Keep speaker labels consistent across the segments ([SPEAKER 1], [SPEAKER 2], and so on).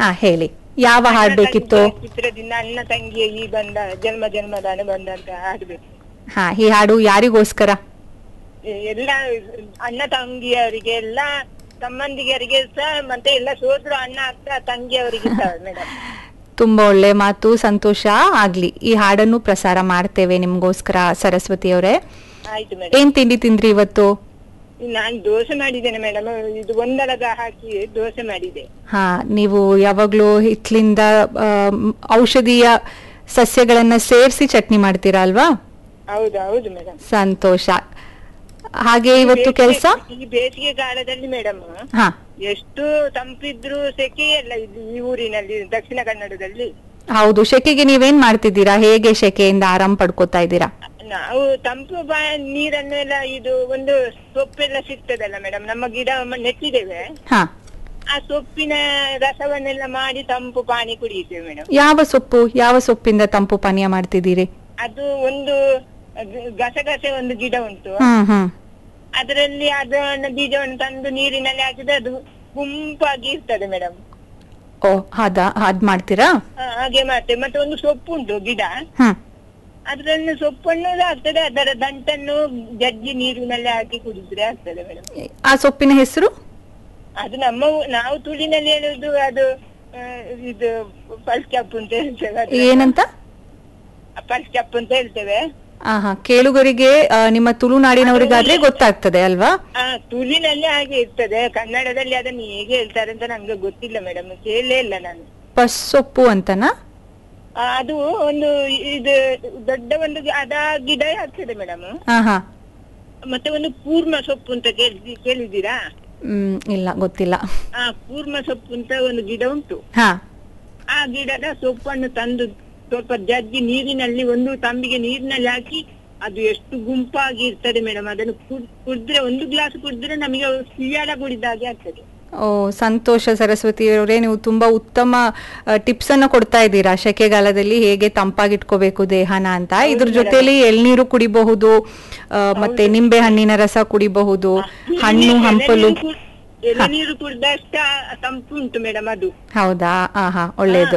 [SPEAKER 1] ಹಾ ಹೇಳಿ ಯಾವ ಹಾಡ್ ಬೇಕಿತ್ತು
[SPEAKER 2] ಅಣ್ಣ ತಂಗಿಯ ಚಿತ್ರದಿಂದ ಅಣ್ಣ ತಂಗಿಯ ಈ ಬಂದ ಜನ್ಮ ಜನ್ಮದ ಅನುಬಂಧ ಅಂತ ಹಾಡ್ಬೇಕು
[SPEAKER 1] ಹಾ ಈ ಹಾಡು ಯಾರಿಗೋಸ್ಕರ
[SPEAKER 2] ಎ- ಎಲ್ಲ ಅಣ್ಣ ತಂಗಿಯವರಿಗೆ ಎಲ್ಲ ಸಂಬಂಧಿಕರಿಗೆ ಸಹ ಮತ್ತೆ ಎಲ್ಲ ಸೋದರ ಅಣ್ಣ ಅಕ್ಕ ತಂಗಿಯವರಿಗೆ ಸಹ ಮೇಡಮ್
[SPEAKER 1] ತುಂಬಾ ಒಳ್ಳೆ ಮಾತು ಸಂತೋಷ ಆಗ್ಲಿ ಈ ಹಾಡನ್ನು ಪ್ರಸಾರ ಮಾಡ್ತೇವೆ ನಿಮ್ಗೋಸ್ಕರ ಸರಸ್ವತಿ ಅವರೇ
[SPEAKER 2] ಆಯ್ತು ಮೇಡಮ್
[SPEAKER 1] ಏನ್ ತಿಂಡಿ ತಿಂದ್ರಿ ಇವತ್ತು
[SPEAKER 2] ನಾನು ದೋಸೆ ಮಾಡಿದ್ದೇನೆ ಮೇಡಮ್ ಇದು ಒಂದಲಗ ಹಾಕಿ ದೋಸೆ ಮಾಡಿದೆ
[SPEAKER 1] ಹಾ ನೀವು ಯಾವಾಗ್ಲೂ ಹಿತ್ಲಿಂದ ಆಮ್, ಔಷಧೀಯ ಸಸ್ಯಗಳನ್ನ ಸೇರಿಸಿ ಚಟ್ನಿ ಮಾಡ್ತೀರಾ ಅಲ್ವಾ
[SPEAKER 2] ಹೌದು ಹೌದು ಮೇಡಮ್
[SPEAKER 1] ಸಂತೋಷ ಹಾಗೆ ಇವತ್ತು ಕೆಲಸ
[SPEAKER 2] ಈ ಬೇಸಿಗೆ ಕಾಲದಲ್ಲಿ ಮೇಡಮ್
[SPEAKER 1] ಹಾ
[SPEAKER 2] ಎಷ್ಟು ತಂಪಿದ್ರು ಸೆಕೆ ಇಲ್ಲ ಇಲ್ಲಿ ಈ ಊರಿನಲ್ಲಿ ದಕ್ಷಿಣ ಕನ್ನಡದಲ್ಲಿ
[SPEAKER 1] ಹೌದು ಶೆಕೆಗೆ ನೀವೇನ್ ಮಾಡ್ತಿದ್ದೀರಾ ಹೇಗೆ ಶೆಕೆಯಿಂದ ಆರಾಮ್ ಪಡ್ಕೋತಾ ಇದ್ದೀರಾ
[SPEAKER 2] ನಾವು ತಂಪು ಬಾ ನೀರನ್ನು ಎಲ್ಲ ಇದು ಒಂದು ಸೊಪ್ಪೆಲ್ಲ ಸಿಗ್ತದಲ್ಲ ಮೇಡಮ್ ನಮ್ಮ ಗಿಡ ಮ- ನೆಟ್ಟಿದ್ದೇವೆ
[SPEAKER 1] ಹಾ
[SPEAKER 2] ಆ ಸೊಪ್ಪಿನ ರಸವನ್ನೆಲ್ಲ ಮಾಡಿ ತಂಪು ಪಾನಿ ಕುಡಿಯುತ್ತೇವೆ ಮೇಡಮ್
[SPEAKER 1] ಯಾವ ಸೊಪ್ಪು ಯಾವ ಸೊಪ್ಪಿಂದ ತಂಪು ಪಾನೀಯ ಮಾಡ್ತಿದ್ದೀರಿ
[SPEAKER 2] ಅದು ಒಂದು ಗ- ಗಸಗಸೆ ಒಂದು ಗಿಡ ಉಂಟು
[SPEAKER 1] ಹ್ಮ್ ಹ್ಮ್
[SPEAKER 2] ಅದರಲ್ಲಿ ಅದನ್ನ ಬೀಜವನ್ನು ತಂದು ನೀರಿನಲ್ಲಿ ಹಾಕಿದ್ರೆ ಅದು ಗುಂಪಾಗಿ ಇರ್ತದೆ ಮೇಡಮ್
[SPEAKER 1] ಓ ಅದ ಅದ್ ಮಾಡ್ತೀರಾ
[SPEAKER 2] ಹಾಗೆ ಮಾಡ್ತೇವೆ ಮತ್ತೆ ಒಂದು ಸೊಪ್ಪು ಉಂಟು ಗಿಡ
[SPEAKER 1] ಹ್ಮ್
[SPEAKER 2] ಅದ್ರನ್ನು ಸೊಪ್ಪನ್ನು ಆಗ್ತದೆ ಅದರ ದಂಟನ್ನು ಜಜ್ಜಿ ನೀರಿನಲ್ಲಿ ಹಾಕಿ ಕುಡಿದ್ರೆ ಆಗ್ತದೆ ಮೇಡಮ್
[SPEAKER 1] ಆ ಸೊಪ್ಪಿನ ಹೆಸರು
[SPEAKER 2] ಅದು ನಮ್ಮ ಊ- ನಾವು ತುಳಿನಲ್ಲಿ ಹೇಳುದು ಅದು ಆ, ಇದು ಪಲ್ಸ್ ಕ್ಯಾಪ್ ಅಂತ ಹೇಳ್ತೇವೆ ಅದು.
[SPEAKER 1] ಏನಂತ
[SPEAKER 2] ಪಲ್ಸ್ ಕ್ಯಾಪ್ ಅಂತ ಹೇಳ್ತೇವೆ
[SPEAKER 1] ಆಹಾ ಕೇಳುಗರಿಗೆ ಆ, ನಿಮ್ಮ ತುಳುನಾಡಿನವರಿಗಾದ್ರೆ ಗೊತ್ತಾಗ್ತದೆ ಅಲ್ವಾ
[SPEAKER 2] ಆ ತುಳಿನಲ್ಲಿ ಹಾಗೆ ಇರ್ತದೆ ಕನ್ನಡದಲ್ಲಿ ಅದನ್ನು ಹೇಗೆ ಹೇಳ್ತಾರೆ ಅಂತ ನಂಗೆ ಗೊತ್ತಿಲ್ಲ ಮೇಡಮ್ ಕೇಳಲೇ ಇಲ್ಲ ನಾನು
[SPEAKER 1] ಪಸ್ ಸೊಪ್ಪು ಅಂತನಾ
[SPEAKER 2] ಆ, ಅದು ಒಂದು ಇದು ದೊಡ್ಡ ಒಂದು ಗಿ- ಅದ ಗಿಡ ಆಗ್ತದೆ ಮೇಡಮ್
[SPEAKER 1] ಆಹಾ
[SPEAKER 2] ಮತ್ತೆ ಒಂದು ಕೂರ್ಮ ಸೊಪ್ಪು ಅಂತ ಕೇಳಿ ಕೇಳಿದ್ದೀರಾ
[SPEAKER 1] ಹ್ಮ್ ಇಲ್ಲ ಗೊತ್ತಿಲ್ಲ
[SPEAKER 2] ಆ ಕೂರ್ಮ ಸೊಪ್ಪು ಅಂತ ಒಂದು ಗಿಡ ಉಂಟು
[SPEAKER 1] ಹಾ
[SPEAKER 2] ಆ ಗಿಡದ ಸೊಪ್ಪನ್ನು ತಂದು ಸ್ವಲ್ಪ ಜಜ್ಜಿ ನೀರಿನಲ್ಲಿ ಒಂದು ತಂಬಿಗೆ ನೀರಿನಲ್ಲಿ ಹಾಕಿ ಅದು ಎಷ್ಟು ಗುಂಪಾಗಿ ಇರ್ತದೆ ಮೇಡಮ್ ಅದನ್ನು ಕುಡ್- ಕುಡಿದ್ರೆ ಒಂದು ಗ್ಲಾಸ್ ಕುಡಿದ್ರೆ ನಮಗೆ ಸಿಯಾಳ ಕುಡಿದ ಹಾಗೆ ಆಗ್ತದೆ
[SPEAKER 1] ಓ ಸಂತೋಷ ಸರಸ್ವತಿ ಅವರೇ ನೀವು ತುಂಬಾ ಉತ್ತಮ ಟಿಪ್ಸ್ ಅನ್ನ ಕೊಡ್ತಾ ಇದ್ದೀರಾ ಶೆಕೆಗಾಲದಲ್ಲಿ ಹೇಗೆ ತಂಪಾಗಿಟ್ಕೋಬೇಕು ದೇಹನ ಅಂತ ಇದ್ರ ಜೊತೆಲಿ ಎಳ್ನೀರು ಕುಡಿಬಹುದು ಆ, ಮತ್ತೆ ನಿಂಬೆ ಹಣ್ಣಿನ ರಸ ಕುಡಿಬಹುದು ಹಣ್ಣು ಹಂಪಲು
[SPEAKER 2] ಎಳನೀರು ಕುಡ್- ಎಳನೀರು ಕುಡ್ದಷ್ಟ ತಂಪು ಉಂಟು ಮೇಡಮ್ ಅದು
[SPEAKER 1] ಹೌದಾ ಆಹಾ ಒಳ್ಳೇದು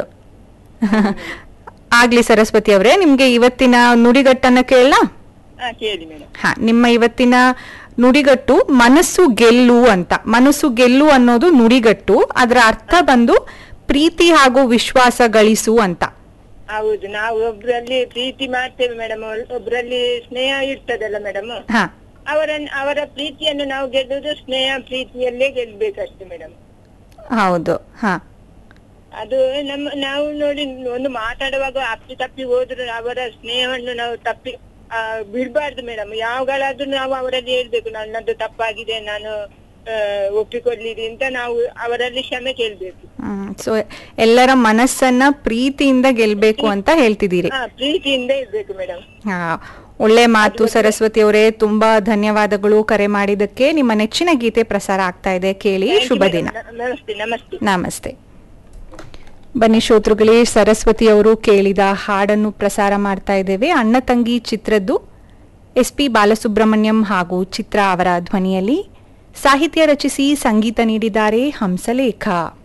[SPEAKER 1] ಆಗ್ಲಿ ಸರಸ್ವತಿ ಅವರೇ ನಿಮ್ಗೆ ಇವತ್ತಿನ ನುಡಿಗಟ್ಟನ್ನ ಕೇಳ
[SPEAKER 2] ಹಾ ಕೇಳಿ ಮೇಡಮ್
[SPEAKER 1] ಹಾ ನಿಮ್ಮ ಇವತ್ತಿನ ನುಡಿಗಟ್ಟು ಮನಸ್ಸು ಗೆಲ್ಲು ಅಂತ ಮನಸ್ಸು ಗೆಲ್ಲು ಅನ್ನೋದು ನುಡಿಗಟ್ಟು ಅದರ ಅರ್ಥ ಬಂದು ಪ್ರೀತಿ ಹಾಗೂ ವಿಶ್ವಾಸ ಗಳಿಸು ಅಂತ
[SPEAKER 2] ಹೌದು ನಾವು ಒಬ್ರಲ್ಲಿ ಪ್ರೀತಿ ಮಾಡ್ತೇವೆ ಮೇಡಮ್ ಒಬ್ರಲ್ಲಿ ಸ್ನೇಹ ಇರ್ತದಲ್ಲ ಮೇಡಮ್
[SPEAKER 1] ಹಾ
[SPEAKER 2] ಅವರನ್ನ ಅವರ ಪ್ರೀತಿಯನ್ನು ನಾವು ಗೆಲ್ಲುವುದು ಸ್ನೇಹ ಪ್ರೀತಿಯಲ್ಲೇ ಗೆಲ್ಬೇಕಷ್ಟೇ ಮೇಡಮ್
[SPEAKER 1] ಹೌದು ಹಾ
[SPEAKER 2] ಅದು ನಮ್ಮ ನಾವು ನೋಡಿ ಒಂದು ಮಾತಾಡುವಾಗ ಅಪ್ಪಿ ತಪ್ಪಿ ಹೋದ್ರು ಅವರ ಸ್ನೇಹವನ್ನು ನಾವು ತಪ್ಪಿ ಆ, ಬಿಡ್ಬಾರ್ದು ಮೇಡಮ್ ಯಾವಾಗಲಾದ್ರೂ ನಾವು ಅವರಲ್ಲಿ ಹೇಳ್ಬೇಕು ನನ್ನದು ತಪ್ಪಾಗಿದೆ ನಾನು ಆ, ಒಪ್ಪಿಕೊಳ್ಳಿರಿ ಅಂತ ನಾವು ಅವರಲ್ಲಿ ಕ್ಷಮೆ ಕೇಳ್ಬೇಕು
[SPEAKER 1] ಸೊ ಎಲ್ಲರ ಮನಸ್ಸನ್ನ ಪ್ರೀತಿಯಿಂದ ಗೆಲ್ಬೇಕು ಅಂತ ಹೇಳ್ತಿದ್ದೀರಿ
[SPEAKER 2] ಹಾ ಪ್ರೀತಿಯಿಂದ ಇರ್ಬೇಕು ಮೇಡಮ್
[SPEAKER 1] ಹಾ ಒಳ್ಳೆ ಮಾತು ಸರಸ್ವತಿ ಅವರೇ ತುಂಬಾ ಧನ್ಯವಾದಗಳು ಕರೆ ಮಾಡಿದ್ದಕ್ಕೆ ನಿಮ್ಮ ನೆಚ್ಚಿನ ಗೀತೆ ಪ್ರಸಾರ ಆಗ್ತಾ ಇದೆ ಕೇಳಿ ಶುಭ ದಿನ
[SPEAKER 2] ನಮಸ್ತೆ ನಮಸ್ತೆ
[SPEAKER 1] ನಮಸ್ತೆ ಬನ್ನಿ ಶ್ರೋತೃಗಳೇ ಸರಸ್ವತಿ ಅವರು ಕೇಳಿದ ಹಾಡನ್ನು ಪ್ರಸಾರ ಮಾಡ್ತಾ ಇದ್ದೇವೆ ಅಣ್ಣ ತಂಗಿ ಚಿತ್ರದ್ದು ಎಸ್ ಪಿ ಬಾಲಸುಬ್ರಹ್ಮಣ್ಯಂ ಹಾಗೂ ಚಿತ್ರ ಅವರ ಧ್ವನಿಯಲ್ಲಿ ಸಾಹಿತ್ಯ ರಚಿಸಿ ಸಂಗೀತ ನೀಡಿದ್ದಾರೆ ಹಂಸಲೇಖ